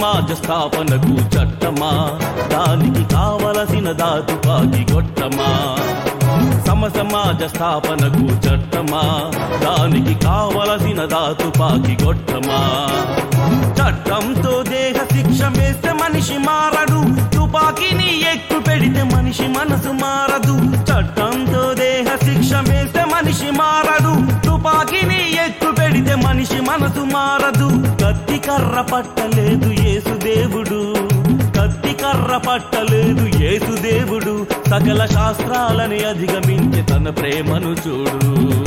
సమాజ స్థాపనకు చట్టమా దానికి కావలసిన దాతుపాకి గొట్టమా సమ సమాజ స్థాపనకు చట్టమా దానికి కావలసిన దాతుపాకి గొట్టమా చట్టంతో దేహ శిక్ష వేస్తే మనిషి మారడు తుపాకీని ఎక్కు పెడితే మనిషి మనసు మారదు చట్టంతో దేహ శిక్ష వేస్తే మనిషి మారడు తుపాకీని ఎక్కు పెడితే మనిషి మనసు మారదు కత్తి కర్ర పట్టలేదు యేసు దేవుడు కత్తి కర్ర పట్టలేదు యేసు దేవుడు సకల శాస్త్రాలని అధిగమించి తన ప్రేమను చూడు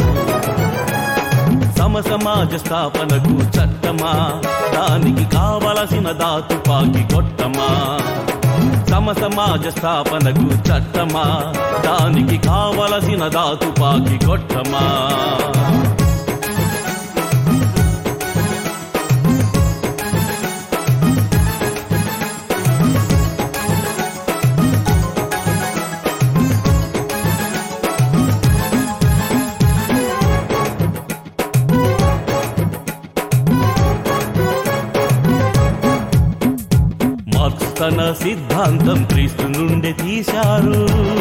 సమ సమాజ స్థాపనకు చట్టమా దానికి కావలసిన దాతుపాకి కొట్టమా సమ సమాజ స్థాపనకు చట్టమా దానికి కావలసిన దాతుపాకి కొట్టమా మార్క్స్ తన సిద్ధాంతం క్రీస్తు నుండి తీశారు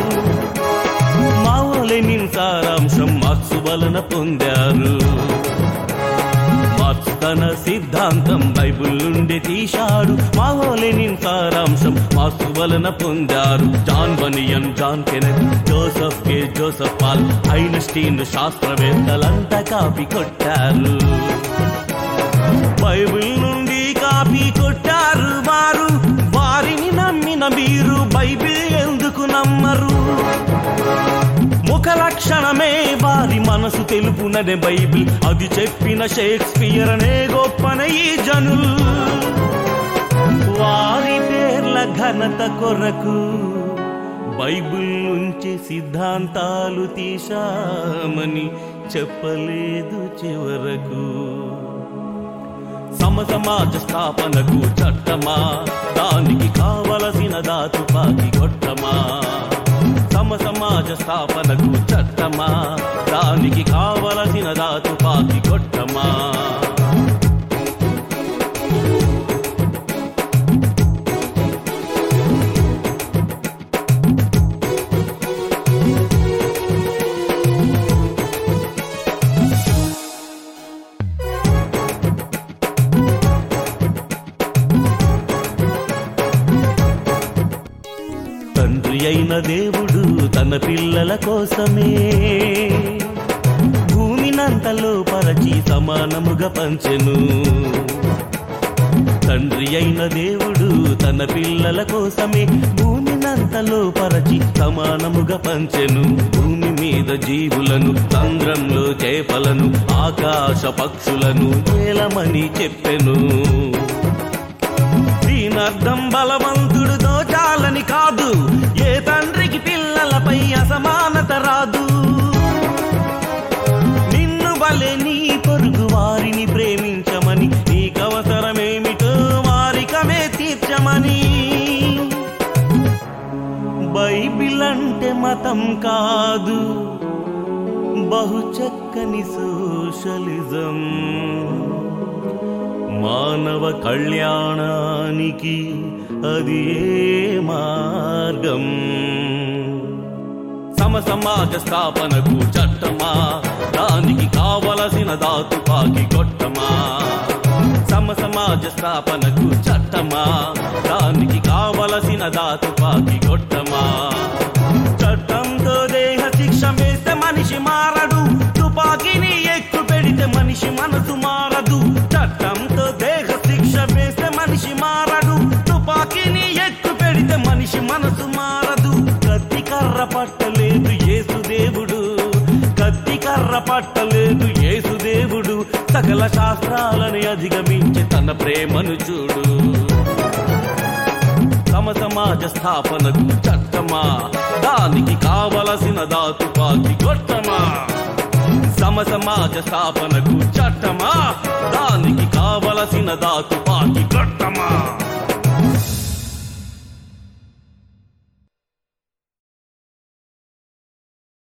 మావోలెనిన్ సారాంశం మార్క్స్ వలన పొందారు మార్క్స్ తన సిద్ధాంతం బైబిల్ నుండి తీశాడు మావోలెనిన్ సారాంశం మార్క్స్ వలన పొందారు John Bunyan John Kenneth Joseph K Joseph Paul Einstein శాస్త్రవేత్తలంతా కాపీ కొట్టారు బైబిల్ నుండి కాపీ కొట్టారు వారు వారిని నమ్మిన మీరు బైబిల్ ఎందుకు నమ్మరు ముఖ లక్షణమే వారి మనసు తెలుపుననే బైబిల్ అది చెప్పిన షేక్స్పియర్ అనే గొప్పన ఈ జనులు వారి పేర్ల ఘనత కొరకు బైబిల్ నుంచి సిద్ధాంతాలు తీశామని చెప్పలేదు చివరకు సమ సమాజ స్థాపనకు చట్టమా దానికి కావలసిన దాతుపాకి కొట్టమా సమ సమాజ స్థాపనకు చట్టమా దానికి కావలసిన దాతుపాకి కొట్టమా తండ్రి అయిన దేవుడు తన పిల్లల కోసమే భూమినంతలో పరచి సమానముగా పంచెను తండ్రి అయిన దేవుడు తన పిల్లల కోసమే భూమినంతలో పరచి సమానముగా పంచెను భూమి మీద జీవులను చంద్రంలో చేపలను ఆకాశ పక్షులను ఏలమని చెప్పెను దీనర్థం బలవంతుడు దోచాలని కాదు ఏ తండ్రికి పిల్లలపై అసమానత రాదు నిన్ను వలె నీ పొరుగు వారిని ప్రేమించమని నీకవసరమేమిటో వారికమే తీర్చమని బైబిల్ అంటే మతం కాదు బహు చక్కని సోషలిజం మానవ కళ్యాణానికి అది ఏ మార్గం సమ సమాజ స్థాపనకు చట్టమా దానికి కావలసిన దాతుపాకి కొట్టమా సమ సమాజ స్థాపనకు చట్టమా దానికి కావలసిన దాతుపాకి కొట్టమా చట్టంతో దేహ శిక్ష వేస్తే మనిషి మారడు తుపాకీని ఎక్కు పెడితే మనిషి మనసు మారదు చట్టంతో దేహ శిక్ష వేస్తే మనిషి మారడు తుపాకీని ఎక్కు పెడితే మనిషి మనసు మారదు కత్తి కర్ర పట్టలేదు యేసు దేవుడు కత్తి కర్ర పట్టలేదు యేసు దేవుడు సకల శాస్త్రాలని అధిగమించి తన ప్రేమను చూడు సమ సమాజ స్థాపనకు చట్టమా దానికి కావలసిన దాతుపాకి కొట్టమా సమ సమాజ స్థాపనకు చట్టమా దానికి కావలసిన దాతుపాకి కొట్టమా